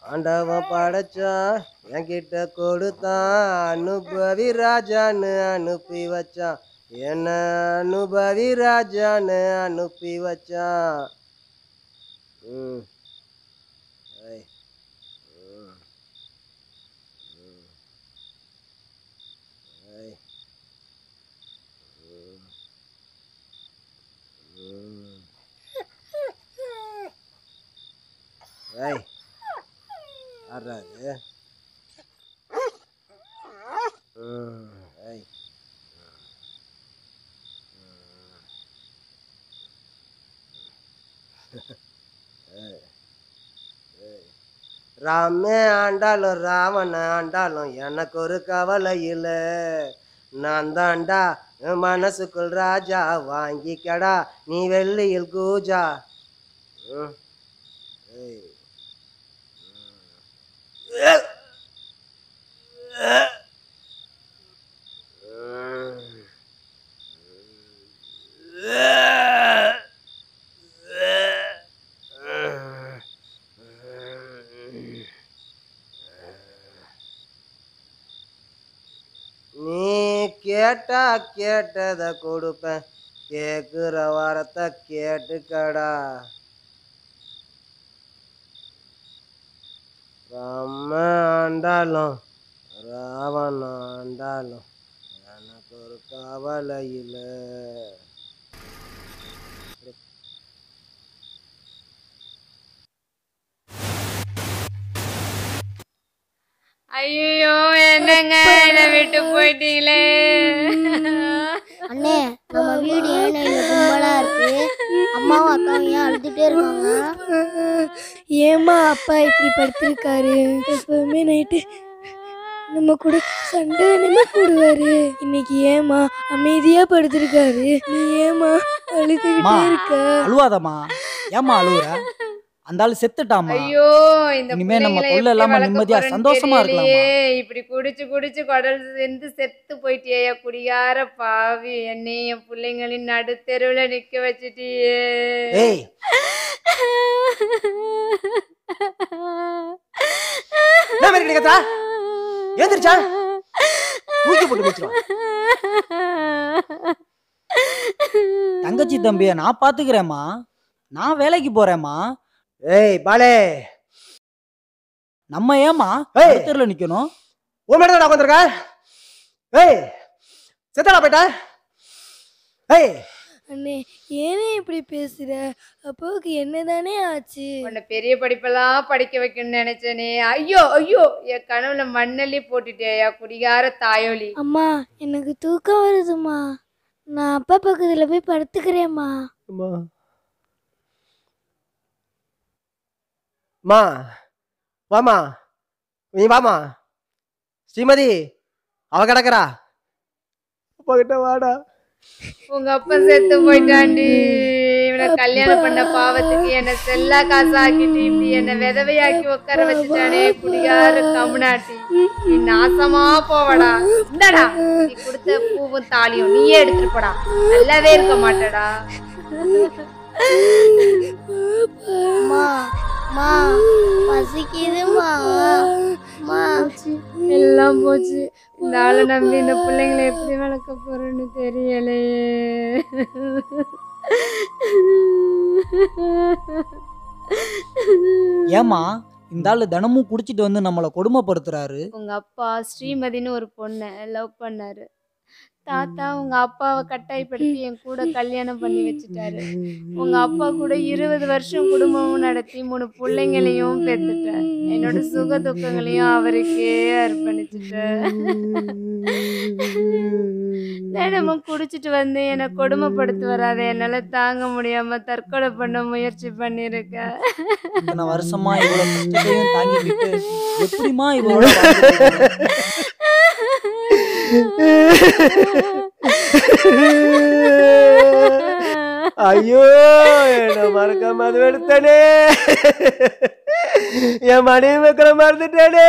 ஆண்டவன் படைச்சான் என்கிட்ட கொடுத்தான் அனுபவி ராஜான்னு அனுப்பி வச்சான் என்ன அனுபவி ராஜான்னு அனுப்பி வச்சான் ம் ஐ. ம். ம். ஐ. ம். ம். ஏய் யாரா இது ம், ஏய். ஏய். ஏய். ராமே ஆண்டாலும் ராவண ஆண்டாலும் எனக்கு ஒரு கவலை இல்லை நான் தாண்டா என் மனசுக்குள் ராஜா வாங்கிக்கடா நீ வெள்ளியில் கூஜா ம். ஏய். நீ கேட்டா கேட்டத கொடுப்பேன் கேக்குற வாரத்தை கேட்டுக்கடா ராம ஆண்டாலும் ராவண ஆண்டாலும் எனக்கு ஒரு கவலை இல்லை ஐயோ என்னங்க என்னை விட்டு போயிட்டீங்களே அண்ணே நம்ம வீடு ஏன்னா இங்க கும்பலா இருக்கு அம்மாவும் அக்காவும் ஏன் அழுதுட்டே இருக்காங்க ஏமா அப்பா இப்படி படுத்திருக்காரு எப்பவுமே நைட்டு நம்ம கூட சண்டை தானே போடுவாரு இன்னைக்கு ஏமா அமைதியா படுத்திருக்காரு நீ ஏமா அழுதுகிட்டே அம்மா. இருக்க அழுவாதம்மா ஏம்மா அழுவுற அந்த ஆளு செத்துட்டாமா ஐயோ இந்த இனிமே நம்ம பிள்ளைங்களை தொல்லை எப்படி இல்லாம வளர்க்க நிம்மதியா போறேன்னு சந்தோஷமா இருக்கலாமா? தெரியலையே. இப்படி குடிச்சு குடிச்சு குடல் செந்து செத்து போயிட்டியா குடியார பாவி என்னையும் என் பிள்ளைங்களின் நடுத்தெருவுல நிக்க வச்சிட்டியே ஏய் என்ன மாதிரி கிடைக்கத்தா ஏந்திரிச்சா தூக்கி போட்டு வச்சிரும் தங்கச்சி தம்பிய நான் பாத்துக்கிறேம்மா நான் வேலைக்கு போறேம்மா ஏய் பாலே நம்ம ஏமா ஏய். தெருல நிக்கணும் உன் மேடம் நான் உட்காந்துருக்க ஏய் செத்தாடா போயிட்டா ஏய் அண்ணே ஏனே இப்படி பேசுற அப்பாவுக்கு என்னதானே ஆச்சு உன்னை பெரிய படிப்பெல்லாம் படிக்க வைக்கணும்னு நினைச்சேனே ஐயோ ஐயோ என் கனவுல மண்ணள்ளி போட்டுட்டேயா குடிகார தாயோலி அம்மா எனக்கு தூக்கம் வருதுமா நான் அப்பா பக்கத்துல போய் படுத்துக்கிறேம்மா அம்மா மா வாமா நீ வாமா ஸ்ரீமதி அவ கிடக்குறா அப்பா கிட்ட வாடா உங்க அப்பா செத்து போயிட்டாண்டி இவனை கல்யாணம் பண்ண பாவத்துக்கு என்ன செல்லா காசு ஆக்கிட்டு இப்படி என்ன விதவையாக்கி உட்கார வச்சுட்டானே குடிகார கம்நாட்டி நீ நாசமா போவடா இந்தடா நீ கொடுத்த பூவும் தாலியும் நீயே எடுத்துட்டு போடா நல்லாவே இருக்க மாட்டடா அம்மா அம்மா பசிக்குதுமா அம்மா எல்லாம் போச்சு இந்த ஆளை நம்பி இந்த பிள்ளைங்களை எப்படி வளர்க்க போறேன்னு தெரியலையே ஏமா இந்த ஆளு தினமும் குடிச்சிட்டு வந்து நம்மளை கொடுமைப்படுத்துறாரு உங்க அப்பா ஸ்ரீமதின்னு ஒரு பொண்ணை லவ் பண்ணாரு தாத்தா உங்க அப்பாவை கட்டாயப்படுத்தி என் கூட கல்யாணம் பண்ணி வச்சுட்டாரு உங்க அப்பா கூட இருபது வருஷம் குடும்பமும் நடத்தி மூணு பிள்ளைங்களையும் பெத்துட்டேன் என்னோட சுக துக்கங்களையும் அவருக்கே அர்ப்பணிச்சுட்டேன் தினமும் குடிச்சிட்டு வந்து என்னை கொடுமைப்படுத்தி வராத என்னால தாங்க முடியாம தற்கொலை பண்ண முயற்சி பண்ணிருக்கேன் இத்தனை வருஷமா இவ்வளவு கஷ்டத்தையும் தாங்கிக்கிட்டு எப்படிமா இவளோட வாழ்ந்துட்டு இருக்க? ஐயோ என்ன மறக்காம அது எடுத்தனே என் மனைவி மக்களை மறந்துட்டேனே